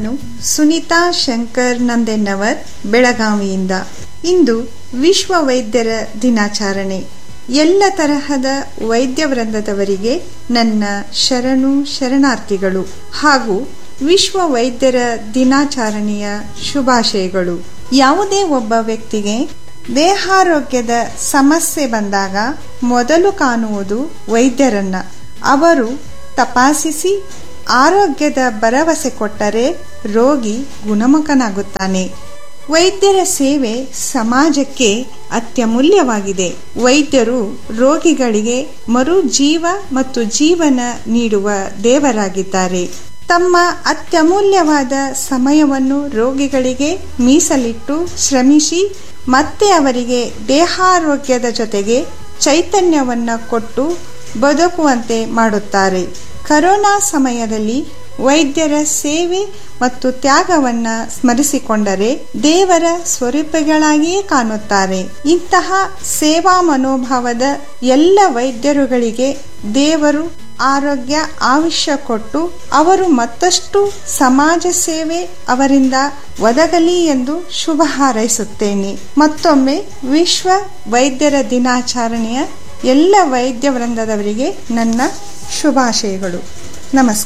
ನಾನು ಸುನೀತಾ ಶಂಕರ್ ನಂದೆನ್ನವರ್ ಬೆಳಗಾವಿಯಿಂದ ಇಂದು ವಿಶ್ವ ವೈದ್ಯರ ದಿನಾಚರಣೆ ಎಲ್ಲ ತರಹದ ವೈದ್ಯ ವೃಂದದವರಿಗೆ ನನ್ನ ಶರಣು ಶರಣಾರ್ಥಿಗಳು ಹಾಗೂ ವಿಶ್ವ ವೈದ್ಯರ ದಿನಾಚರಣೆಯ ಶುಭಾಶಯಗಳು ಯಾವುದೇ ಒಬ್ಬ ವ್ಯಕ್ತಿಗೆ ದೇಹಾರೋಗ್ಯದ ಸಮಸ್ಯೆ ಬಂದಾಗ ಮೊದಲು ಕಾಣುವುದು ವೈದ್ಯರನ್ನ ಅವರು ತಪಾಸಿಸಿ ಆರೋಗ್ಯದ ಭರವಸೆ ಕೊಟ್ಟರೆ ರೋಗಿ ಗುಣಮುಖನಾಗುತ್ತಾನೆ ವೈದ್ಯರ ಸೇವೆ ಸಮಾಜಕ್ಕೆ ಅತ್ಯಮೂಲ್ಯವಾಗಿದೆ ವೈದ್ಯರು ರೋಗಿಗಳಿಗೆ ಮರು ಜೀವ ಮತ್ತು ಜೀವನ ನೀಡುವ ದೇವರಾಗಿದ್ದಾರೆ ತಮ್ಮ ಅತ್ಯಮೂಲ್ಯವಾದ ಸಮಯವನ್ನು ರೋಗಿಗಳಿಗೆ ಮೀಸಲಿಟ್ಟು ಶ್ರಮಿಸಿ ಮತ್ತೆ ಅವರಿಗೆ ದೇಹಾರೋಗ್ಯದ ಜೊತೆಗೆ ಚೈತನ್ಯವನ್ನ ಕೊಟ್ಟು ಬದುಕುವಂತೆ ಮಾಡುತ್ತಾರೆ ಕರೋನಾ ಸಮಯದಲ್ಲಿ ವೈದ್ಯರ ಸೇವೆ ಮತ್ತು ತ್ಯಾಗವನ್ನ ಸ್ಮರಿಸಿಕೊಂಡರೆ ದೇವರ ಸ್ವರೂಪಗಳಾಗಿಯೇ ಕಾಣುತ್ತಾರೆ ಇಂತಹ ಸೇವಾ ಮನೋಭಾವದ ಎಲ್ಲ ವೈದ್ಯರುಗಳಿಗೆ ದೇವರು ಆರೋಗ್ಯ ಆಯುಷ್ಯ ಕೊಟ್ಟು ಅವರು ಮತ್ತಷ್ಟು ಸಮಾಜ ಸೇವೆ ಅವರಿಂದ ಒದಗಲಿ ಎಂದು ಶುಭ ಹಾರೈಸುತ್ತೇನೆ ಮತ್ತೊಮ್ಮೆ ವಿಶ್ವ ವೈದ್ಯರ ದಿನಾಚರಣೆಯ ಎಲ್ಲ ವೈದ್ಯ ವೃಂದದವರಿಗೆ ನನ್ನ ಶುಭಾಶಯಗಳು ನಮಸ್ಕಾರ